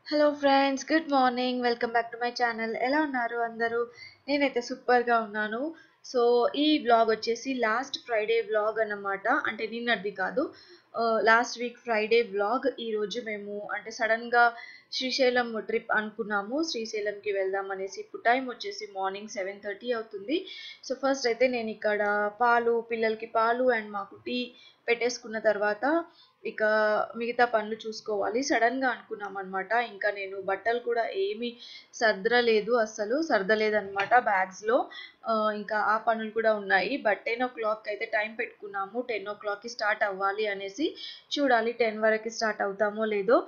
Hello friends good morning welcome back to my channel ఎలా ఉన్నారు అందరూ నేనైతే సూపర్గా ఉన్నాను సో ఈ వ్లాగ్ వచ్చేసి లాస్ట్ ఫ్రైడే వ్లాగ్ అన్నమాట అంటే నిన్నటిది కాదు లాస్ట్ వీక్ ఫ్రైడే వ్లాగ్ ఈరోజు మేము అంటే సడన్గా శ్రీశైలం ట్రిప్ అనుకున్నాము శ్రీశైలంకి వెళ్దాం అనేసి ఇప్పుడు టైం వచ్చేసి మార్నింగ్ సెవెన్ థర్టీ అవుతుంది సో ఫస్ట్ అయితే నేను ఇక్కడ పాలు పిల్లలకి పాలు అండ్ మాకు టీ పెట్టేసుకున్న తర్వాత ఇక మిగతా పనులు చూసుకోవాలి సడన్గా అనుకున్నాం అనమాట ఇంకా నేను బట్టలు కూడా ఏమీ సర్దలేదు అస్సలు సర్దలేదనమాట బ్యాగ్స్లో ఇంకా ఆ పనులు కూడా ఉన్నాయి బట్ టెన్ ఓ క్లాక్ అయితే టైం పెట్టుకున్నాము టెన్ ఓ క్లాక్కి స్టార్ట్ అవ్వాలి అనేసి చూడాలి టెన్ వరకు స్టార్ట్ అవుతామో లేదో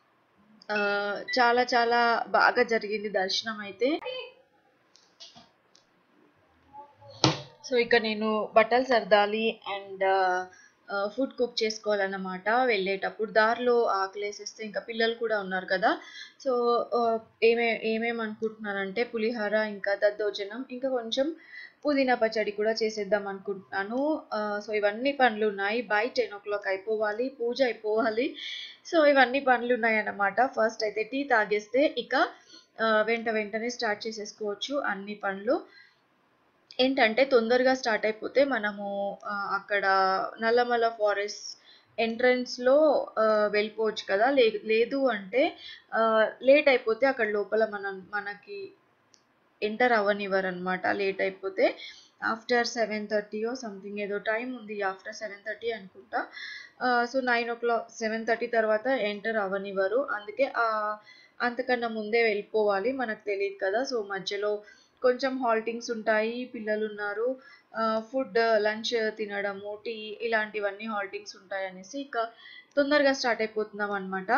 చాలా చాలా బాగా జరిగింది దర్శనం అయితే సో ఇక నేను బట్టలు సర్దాలి అండ్ ఫుడ్ కుక్ చేసుకోవాలన్నమాట వెళ్ళేటప్పుడు దారిలో ఆకలేసేస్తే ఇంకా పిల్లలు కూడా ఉన్నారు కదా సో ఏమే ఏమేమి అనుకుంటున్నానంటే పులిహోర ఇంకా దద్దోజనం ఇంకా కొంచెం పుదీనా పచ్చడి కూడా చేసేద్దాం అనుకుంటున్నాను సో ఇవన్నీ పనులు ఉన్నాయి బై టెన్ ఓ క్లాక్ అయిపోవాలి పూజ అయిపోవాలి సో ఇవన్నీ పనులు ఉన్నాయి అన్నమాట ఫస్ట్ అయితే టీ తాగేస్తే ఇక వెంట వెంటనే స్టార్ట్ చేసేసుకోవచ్చు అన్ని పనులు ఏంటంటే తొందరగా స్టార్ట్ అయిపోతే మనము అక్కడ నల్లమల ఫారెస్ట్ ఎంట్రన్స్లో వెళ్ళిపోవచ్చు కదా లే లేదు అంటే లేట్ అయిపోతే అక్కడ లోపల మనం మనకి ఎంటర్ అవ్వనివ్వరు అనమాట లేట్ అయిపోతే ఆఫ్టర్ సెవెన్ థర్టీయో సంథింగ్ ఏదో టైం ఉంది ఆఫ్టర్ సెవెన్ థర్టీ అనుకుంటా so nine o'clock seven thirty తర్వాత ఎంటర్ అవ్వనివ్వరు అందుకే అంతకన్నా ముందే వెళ్ళిపోవాలి మనకు తెలియదు కదా సో మధ్యలో కొంచెం హాల్టింగ్స్ ఉంటాయి పిల్లలు ఉన్నారు ఫుడ్ లంచ్ తినడము టీ ఇలాంటివన్నీ హాల్టింగ్స్ ఉంటాయి అనేసి ఇక తొందరగా స్టార్ట్ అయిపోతున్నాం అనమాట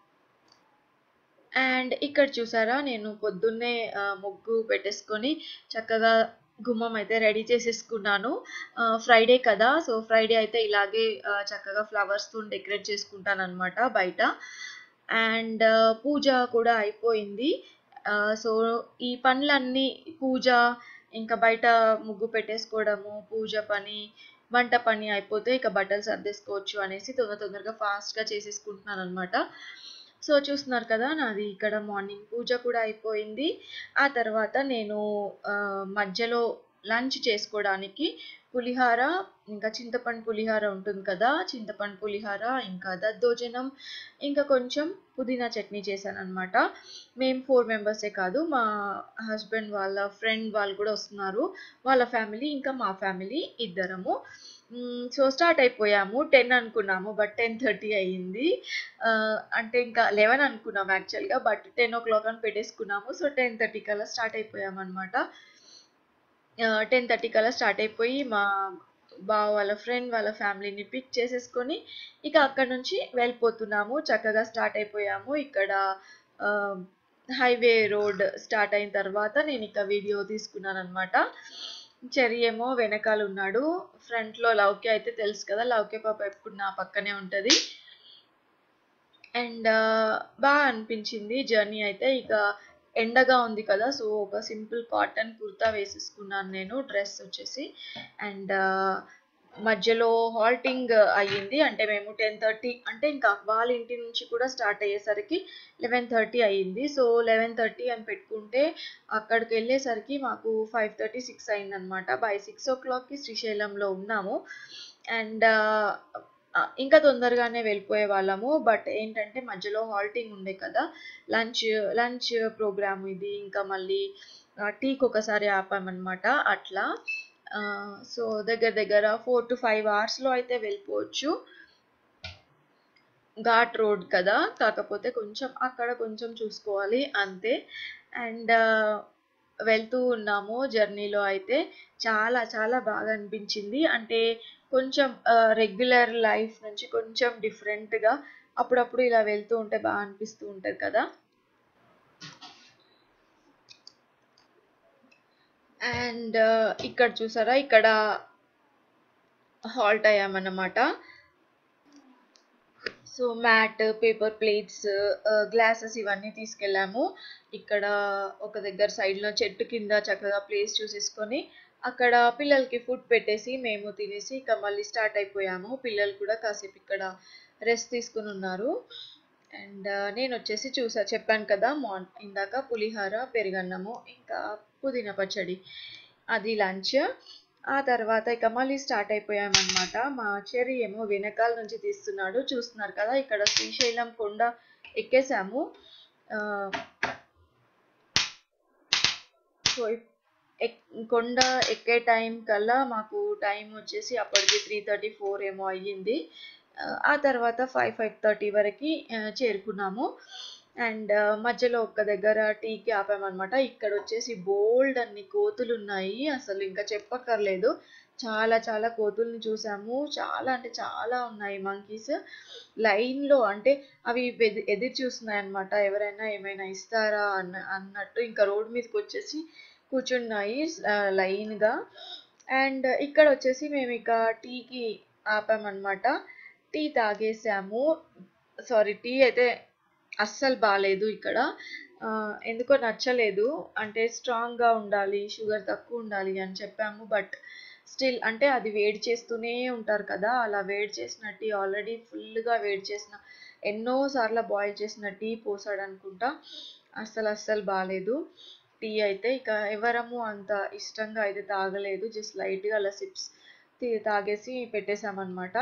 అండ్ ఇక్కడ చూసారా నేను పొద్దున్నే ముగ్గు పెట్టేసుకొని చక్కగా గుమ్మం అయితే రెడీ చేసేసుకున్నాను ఫ్రైడే కదా సో ఫ్రైడే అయితే ఇలాగే చక్కగా ఫ్లవర్స్తో డెకరేట్ చేసుకుంటాను అనమాట బయట అండ్ పూజ కూడా అయిపోయింది సో ఈ పనులన్నీ పూజ ఇంకా బయట ముగ్గు పెట్టేసుకోవడము పూజ పని వంట పని అయిపోతే ఇక బట్టలు సర్దేసుకోవచ్చు అనేసి తొందర తొందరగా ఫాస్ట్గా చేసేసుకుంటున్నాను అనమాట సో చూస్తున్నారు కదా నాది ఇక్కడ మార్నింగ్ పూజ కూడా అయిపోయింది ఆ తర్వాత నేను మధ్యలో లంచ్ చేసుకోవడానికి పులిహార ఇంకా చింతపండు పులిహార ఉంటుంది కదా చింతపండు పులిహార ఇంకా దద్దోజనం ఇంకా కొంచెం పుదీనా చట్నీ చేశాను అనమాట మేము ఫోర్ మెంబర్సే కాదు మా హస్బెండ్ వాళ్ళ ఫ్రెండ్ వాళ్ళు కూడా వస్తున్నారు వాళ్ళ ఫ్యామిలీ ఇంకా మా ఫ్యామిలీ ఇద్దరము సో స్టార్ట్ అయిపోయాము టెన్ అనుకున్నాము బట్ టెన్ థర్టీ అయ్యింది అంటే ఇంకా లెవెన్ అనుకున్నాము యాక్చువల్గా బట్ టెన్ ఓ క్లాక్ అని పెట్టేసుకున్నాము సో టెన్ థర్టీ కల్లా స్టార్ట్ అయిపోయాము అనమాట టెన్ థర్టీ కల్లా స్టార్ట్ అయిపోయి మా బావ వాళ్ళ ఫ్రెండ్ వాళ్ళ ఫ్యామిలీని పిక్ చేసేసుకొని ఇక అక్కడ నుంచి వెళ్ళిపోతున్నాము చక్కగా స్టార్ట్ అయిపోయాము ఇక్కడ హైవే రోడ్ స్టార్ట్ అయిన తర్వాత నేను ఇక వీడియో తీసుకున్నాను అనమాట చెరి ఏమో వెనకాల ఉన్నాడు ఫ్రంట్లో లౌక్య అయితే తెలుసు కదా లౌక్య పాప ఎప్పుడు నా పక్కనే ఉంటుంది అండ్ బాగా అనిపించింది జర్నీ అయితే ఇక ఎండగా ఉంది కదా సో ఒక సింపుల్ కాటన్ కుర్తా వేసేసుకున్నాను నేను డ్రెస్ వచ్చేసి అండ్ మధ్యలో హాల్టింగ్ అయ్యింది అంటే మేము టెన్ థర్టీ అంటే ఇంకా వాళ్ళ ఇంటి నుంచి కూడా స్టార్ట్ అయ్యేసరికి లెవెన్ థర్టీ అయ్యింది సో లెవెన్ థర్టీ అని పెట్టుకుంటే అక్కడికి వెళ్ళేసరికి మాకు ఫైవ్ థర్టీ సిక్స్ అయిందనమాట బై సిక్స్ ఓ క్లాక్కి శ్రీశైలంలో ఉన్నాము అండ్ ఇంకా తొందరగానే వెళ్ళిపోయే వాళ్ళము బట్ ఏంటంటే మధ్యలో హాల్టింగ్ ఉండే కదా లంచ్ లంచ్ ప్రోగ్రామ్ ఇది ఇంకా మళ్ళీ టీకి ఒకసారి ఆపామన్నమాట అట్లా సో దగ్గర దగ్గర ఫోర్ టు ఫైవ్ అవర్స్లో అయితే వెళ్ళిపోవచ్చు ఘాట్ రోడ్ కదా కాకపోతే కొంచెం అక్కడ కొంచెం చూసుకోవాలి అంతే అండ్ వెళ్తూ ఉన్నాము జర్నీలో అయితే చాలా చాలా బాగా అనిపించింది అంటే కొంచెం రెగ్యులర్ లైఫ్ నుంచి కొంచెం డిఫరెంట్గా అప్పుడప్పుడు ఇలా వెళ్తూ ఉంటే బాగా అనిపిస్తూ ఉంటుంది కదా అండ్ ఇక్కడ చూసారా ఇక్కడ హాల్ట్ అయ్యామన్నమాట so mat paper plates glasses ఇవన్నీ తీసుకెళ్ళాము ఇక్కడ ఒక దగ్గర సైడ్లో చెట్టు కింద చక్కగా ప్లేస్ చూసేసుకొని అక్కడ పిల్లలకి ఫుడ్ పెట్టేసి మేము తినేసి ఇక మళ్ళీ స్టార్ట్ అయిపోయాము పిల్లలు కూడా కాసేపు ఇక్కడ రెస్ట్ తీసుకుని ఉన్నారు అండ్ నేను వచ్చేసి చూసా చెప్పాను కదా మార్న్ ఇందాక పులిహోర పెరుగన్నము ఇంకా పుదీనా పచ్చడి అది లంచ్ ఆ తర్వాత ఇక మళ్ళీ స్టార్ట్ అయిపోయామన్నమాట మా చెర్రీ ఏమో వెనకాల నుంచి తీస్తున్నాడు చూస్తున్నారు కదా ఇక్కడ శ్రీశైలం కొండ ఎక్కేసాము ఆ, సో ఇప్- ఎక్- కొండ ఎక్కే టైం కల్లా మాకు టైం వచ్చేసి అప్పటికి త్రీ థర్టీ ఫోర్ ఏమో అయ్యింది ఆ, ఆ తర్వాత ఫైవ్ ఫైవ్ థర్టీ వరకు చేరుకున్నాము అండ్ మధ్యలో ఒక్క దగ్గర టీకి ఆపామన్నమాట ఇక్కడ వచ్చేసి బోల్డ్ అన్ని కోతులు ఉన్నాయి అసలు ఇంకా చెప్పక్కర్లేదు చాలా చాలా కోతుల్ని చూసాము చాలా అంటే చాలా ఉన్నాయి మంకీస్ లైన్లో అంటే అవి ఎది- ఎదురు చూస్తున్నాయి అనమాట ఎవరైనా ఏమైనా ఇస్తారా అన్న అన్నట్టు ఇంకా రోడ్ మీదకి వచ్చేసి కూర్చున్నాయి లైన్గా అండ్ ఇక్కడ వచ్చేసి మేము ఇక టీకి ఆపామన్నమాట టీ తాగేసాము సారీ టీ అయితే అస్సలు బాగాలేదు ఇక్కడ ఆ, ఎందుకో నచ్చలేదు అంటే స్ట్రాంగ్గా ఉండాలి షుగర్ తక్కువ ఉండాలి అని చెప్పాము బట్ స్టిల్ అంటే అది వేడి చేస్తూనే ఉంటారు కదా అలా వేడి చేసిన టీ ఆల్రెడీ ఫుల్గా వేడి చేసిన ఎన్నో సార్లు బాయిల్ చేసిన టీ పోసాడు అనుకుంటా అస్సలు అస్సలు బాగాలేదు టీ అయితే ఇక ఎవరము అంత ఇష్టంగా అయితే తాగలేదు జస్ట్ లైట్గా అలా సిప్స్ తాగేసి పెట్టేశామన్నమాట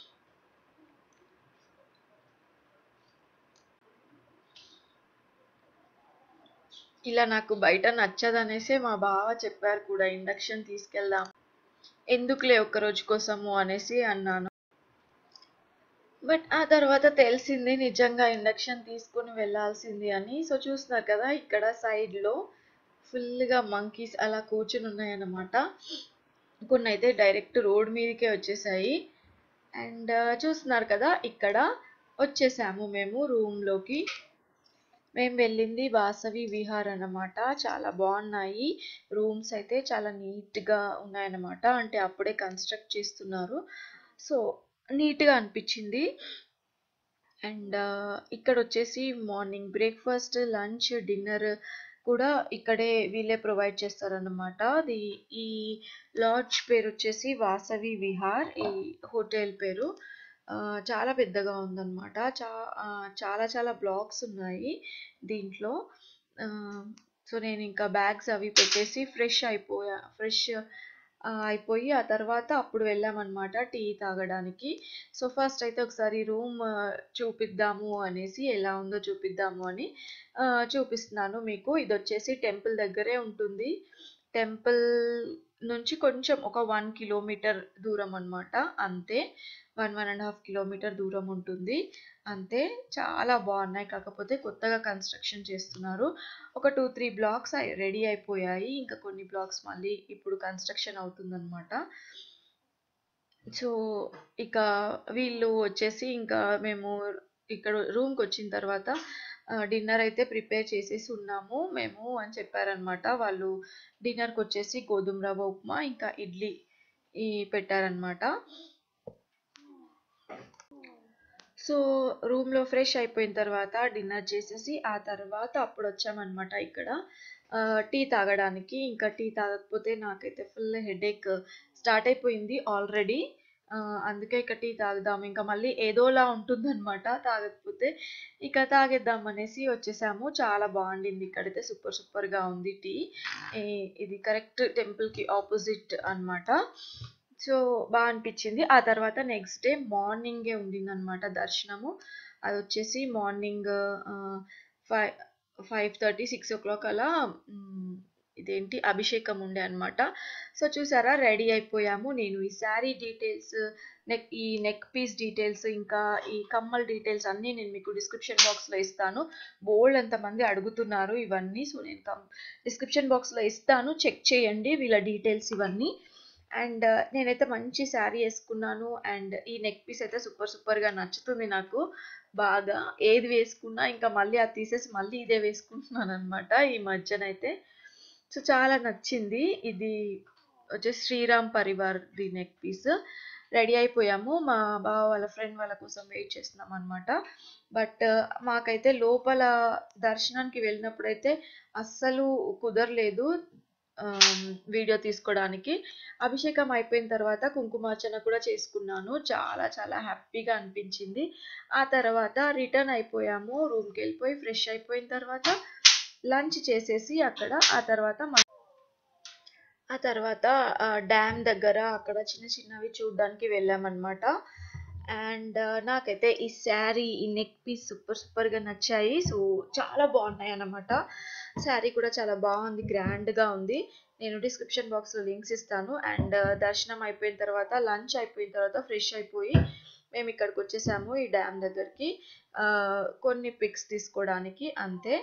ఇలా నాకు బయట నచ్చదనేసే మా బావ చెప్పారు కూడా ఇండక్షన్ తీసుకెళ్దాం ఎందుకులే ఒక్క రోజు కోసము అనేసి అన్నాను బట్ ఆ తర్వాత తెలిసింది నిజంగా ఇండక్షన్ తీసుకుని వెళ్ళాల్సింది అని సో చూస్తున్నారు కదా ఇక్కడ సైడ్లో ఫుల్గా మంకీస్ అలా కూర్చుని ఉన్నాయన్నమాట కొన్ని అయితే డైరెక్ట్ రోడ్ మీదకే వచ్చేసాయి అండ్ చూస్తున్నారు కదా ఇక్కడ వచ్చేసాము మేము రూమ్లోకి మేము వెళ్ళింది వాసవి విహార్ అన్నమాట చాలా బాగున్నాయి రూమ్స్ అయితే చాలా నీట్గా ఉన్నాయన్నమాట అంటే అప్పుడే కన్స్ట్రక్ట్ చేస్తున్నారు సో నీట్గా అనిపించింది అండ్ ఇక్కడ వచ్చేసి మార్నింగ్ బ్రేక్ఫాస్ట్ లంచ్ డిన్నర్ కూడా ఇక్కడే వీళ్ళే ప్రొవైడ్ చేస్తారన్నమాట అది ఈ లాడ్జ్ పేరు వచ్చేసి వాసవి విహార్ ఈ హోటల్ పేరు ఆ, చాలా పెద్దగా ఉందన్నమాట చా ఆ, చాలా చాలా బ్లాక్స్ ఉన్నాయి దీంట్లో ఆ, సో నేను ఇంకా బ్యాగ్స్ అవి పెట్టేసి ఫ్రెష్ అయిపోయా ఫ్రెష్ అయిపోయి ఆ తర్వాత అప్పుడు వెళ్ళామన్నమాట టీ తాగడానికి సో ఫస్ట్ అయితే ఒకసారి రూమ్ చూపిద్దాము అనేసి ఎలా ఉందో చూపిద్దాము అని ఆ, చూపిస్తున్నాను మీకు ఇది వచ్చేసి టెంపుల్ దగ్గరే ఉంటుంది టెంపుల్ నుంచి కొంచెం ఒక వన్ కిలోమీటర్ దూరం అన్నమాట అంతే one one and half kilometre దూరం ఉంటుంది అంతే చాలా బాగున్నాయి కాకపోతే కొత్తగా కన్స్ట్రక్షన్ చేస్తున్నారు ఒక టూ త్రీ బ్లాక్స్ రెడీ అయిపోయాయి ఇంకా కొన్ని బ్లాక్స్ మళ్ళీ ఇప్పుడు కన్స్ట్రక్షన్ అవుతుందన్నమాట సో ఇక వీళ్ళు వచ్చేసి ఇంకా మేము ఇక్కడ రూమ్కి వచ్చిన తర్వాత డిన్నర్ అయితే ప్రిపేర్ చేసేసి ఉన్నాము మేము అని చెప్పారనమాట వాళ్ళు డిన్నర్కి వచ్చేసి గోధుమ రవ్వ ఉప్మా ఇంకా ఇడ్లీ ఈ పెట్టారనమాట సో రూమ్లో ఫ్రెష్ అయిపోయిన తర్వాత డిన్నర్ చేసేసి ఆ తర్వాత అప్పుడు వచ్చామన్నమాట ఇక్కడ టీ తాగడానికి ఇంకా టీ తాగకపోతే నాకైతే ఫుల్ హెడేక్ స్టార్ట్ అయిపోయింది ఆల్రెడీ అందుకే ఇక టీ తాగుదాం ఇంకా మళ్ళీ ఏదోలా ఉంటుందన్నమాట తాగకపోతే ఇక తాగేద్దాం అనేసి వచ్చేసాము చాలా బాగుండింది ఇక్కడైతే సూపర్ సూపర్గా ఉంది టీ ఇది కరెక్ట్ టెంపుల్కి ఆపోజిట్ అన్నమాట సో బాగా అనిపించింది ఆ తర్వాత నెక్స్ట్ డే మార్నింగే ఉండిందనమాట దర్శనము అది వచ్చేసి morning five five thirty six o'clock అలా మ్, ఇదేంటి అభిషేకం ఉండే అనమాట సో చూసారా రెడీ అయిపోయాము నేను ఈ శారీ డీటెయిల్స్ నెక్ ఈ నెక్ పీస్ డీటెయిల్స్ ఇంకా ఈ కమ్మల్ డీటెయిల్స్ అన్నీ నేను మీకు డిస్క్రిప్షన్ బాక్స్లో ఇస్తాను బోల్డ్ ఎంతమంది అడుగుతున్నారు ఇవన్నీ సో నేను కం డిస్క్రిప్షన్ బాక్స్లో ఇస్తాను చెక్ చేయండి వీళ్ళ డీటెయిల్స్ ఇవన్నీ అండ్ నేనైతే మంచి శారీ వేసుకున్నాను అండ్ ఈ నెక్ పీస్ అయితే సూపర్ సూపర్గా నచ్చుతుంది నాకు బాగా ఏది వేసుకున్నా ఇంకా మళ్ళీ అది తీసేసి మళ్ళీ ఇదే వేసుకుంటున్నాను అనమాట ఈ మధ్యనైతే సో చాలా నచ్చింది ఇది వచ్చేసి Sriram Parivar the neck piece ready అయిపోయాము మా బావ వాళ్ళ ఫ్రెండ్ వాళ్ళ కోసం వెయిట్ చేస్తున్నాం అనమాట బట్ మాకైతే లోపల దర్శనానికి వెళ్ళినప్పుడైతే అస్సలు కుదరలేదు ఆహ్, వీడియో తీసుకోవడానికి. అభిషేకం అయిపోయిన తర్వాత కుంకుమార్చన కూడా చేసుకున్నాను. చాలా చాలా హ్యాపీగా అనిపించింది. ఆ తర్వాత రిటర్న్ అయిపోయాము. రూమ్‌కెళ్ళిపోయి ఫ్రెష్ అయిపోయిన తర్వాత లంచ్ చేసేసి అక్కడ ఆ తర్వాత మ ఆ తర్వాత ఆహ్, డ్యామ్ దగ్గర అక్కడ చిన్న చిన్నవి చూడ్డానికి వెళ్ళామనమాట. అండ్ నాకైతే ఈ శారీ, ఈ నెక్ పీస్ సూపర్ సూపర్‌గా నచ్చాయి. సో, చాలా బాగున్నాయన్నమాట. శారీ కూడా చాలా బాగుంది. గ్రాండ్‌గా ఉంది. నేను డిస్క్రిప్షన్ బాక్స్‌లో లింక్స్ ఇస్తాను. అండ్ దర్శనం అయిపోయిన తర్వాత లంచ్ అయిపోయిన తర్వాత ఫ్రెష్ అయిపోయి మేము ఇక్కడికొచ్చేసాము ఈ డ్యామ్ దగ్గరికి. ఆహ్, కొన్ని పిక్స్ తీసుకోవడానికి అంతే.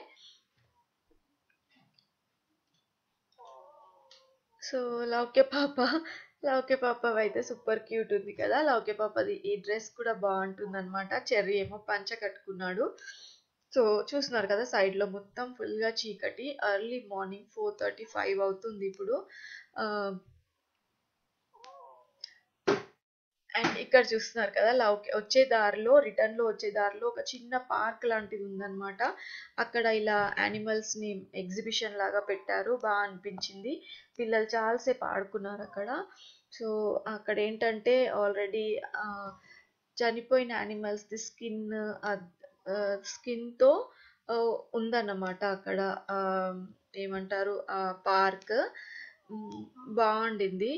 సో, లౌక్య పాప లౌక్య పాపవైతే సూపర్ క్యూట్ ఉంది కదా! లౌక్య పాపది ఈ డ్రెస్ కూడా బావుంటుందనమాట. చెర్రీ ఏమో పంచ కట్టుకున్నాడు. సో, చూస్తున్నారు కదా! సైడ్‌లో మొత్తం ఫుల్‌గా చీకటి. ఎర్లీ మార్నింగ్ 4:35 అవుతుంది ఇప్పుడు. ఆహ్ అండ్ ఇక్కడ చూస్తున్నారు కదా! లౌక్య వచ్చే దారిలో రిటర్న్‌లో వచ్చే దారిలో ఒక చిన్న పార్క్ లాంటిది ఉందనమాట. అక్కడ ఇలా యానిమల్స్‌ని ఎగ్జిబిషన్ లాగా పెట్టారు. బా అనిపించింది. పిల్లలు చాలా సేపు ఆడుకున్నారక్కడ. సో, అక్కడేంటంటే ఆల్రెడీ ఆహ్, చనిపోయిన యానిమల్స్‌ది స్కిన్ అద్ ఆహ్, స్కిన్‌తో ఆహ్, ఉందన్నమాట అక్కడ. ఆహ్, ఏమంటారు ఆ పార్క్. హ్మ్. బావుండింది.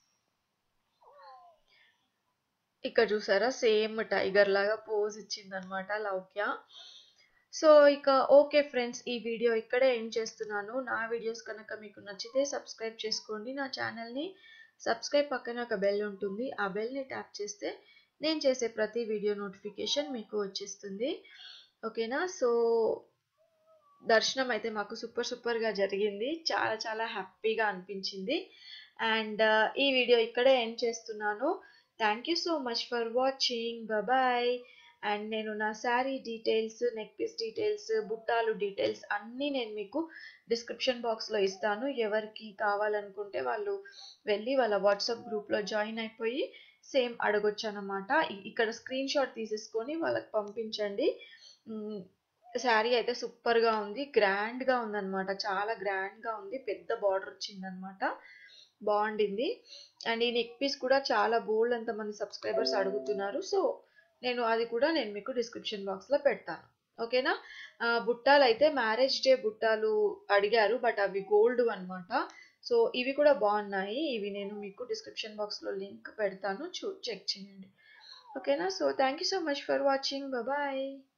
ఇక్కడ చూసారా? సేమ్ టైగర్ లాగా పోజ్ ఇచ్చిందనమాట లౌక్య. సో, ఇక ఓకే ఫ్రెండ్స్. ఈ వీడియో ఇక్కడే ఎండ్ చేస్తున్నాను. నా వీడియోస్ కనుక మీకు నచ్చితే సబ్స్క్రైబ్ చేసుకోండి నా ఛానెల్‌ని. సబ్స్క్రైబ్ పక్కన ఒక బెల్ ఉంటుంది. ఆ బెల్‌ని ట్యాప్ చేస్తే నేను చేసే ప్రతి వీడియో నోటిఫికేషన్ మీకు వచ్చేస్తుంది. ఓకేనా? సో, దర్శనం అయితే మాకు సూపర్ సూపర్‌గా జరిగింది. చాలా చాలా హ్యాపీగా అనిపించింది. అండ్ ఈ వీడియో ఇక్కడే ఎండ్ చేస్తున్నాను. Thank you so much for watching. Bye. And నేను నా sari details, neck piece details, బుట్టాలు డీటెయిల్స్ అన్నీ నేను మీకు డిస్క్రిప్షన్ బాక్స్‌లో ఇస్తాను. ఎవరికి కావాలనుకుంటే వాళ్ళు వెళ్ళి వాళ్ళ వాట్సాప్ గ్రూప్‌లో జాయిన్ అయిపోయి సేమ్ అడగొచ్చనమాట. ఇ ఇక్కడ స్క్రీన్ షాట్ తీసేసుకొని వాళ్ళకి పంపించండి. హ్మ్. శారీ అయితే సూపర్‌గా ఉంది. గ్రాండ్‌గా ఉందనమాట. చాలా గ్రాండ్‌గా ఉంది. పెద్ద బార్డర్ వచ్చిందనమాట. బావుండింది. అండ్ ఈ నెక్ పీస్ కూడా చాలా బోలెడంత మంది సబ్స్క్రైబర్స్ అడుగుతున్నారు. సో, నేను అది కూడా నేను మీకు డిస్క్రిప్షన్ బాక్స్‌లో పెడతాను. ఓకేనా? ఆహ్, బుట్టాలైతే మ్యారేజ్ డే బుట్టాలు అడిగారు. బట్ అవి గోల్డ్‌వన్నమాట. సో, ఇవి కూడా బావున్నాయి. ఇవి నేను మీకు డిస్క్రిప్షన్ బాక్స్‌లో లింక్ పెడతాను. చూ చెక్ చేయండి. ఓకేనా? So, thank you so much for watching. Bye.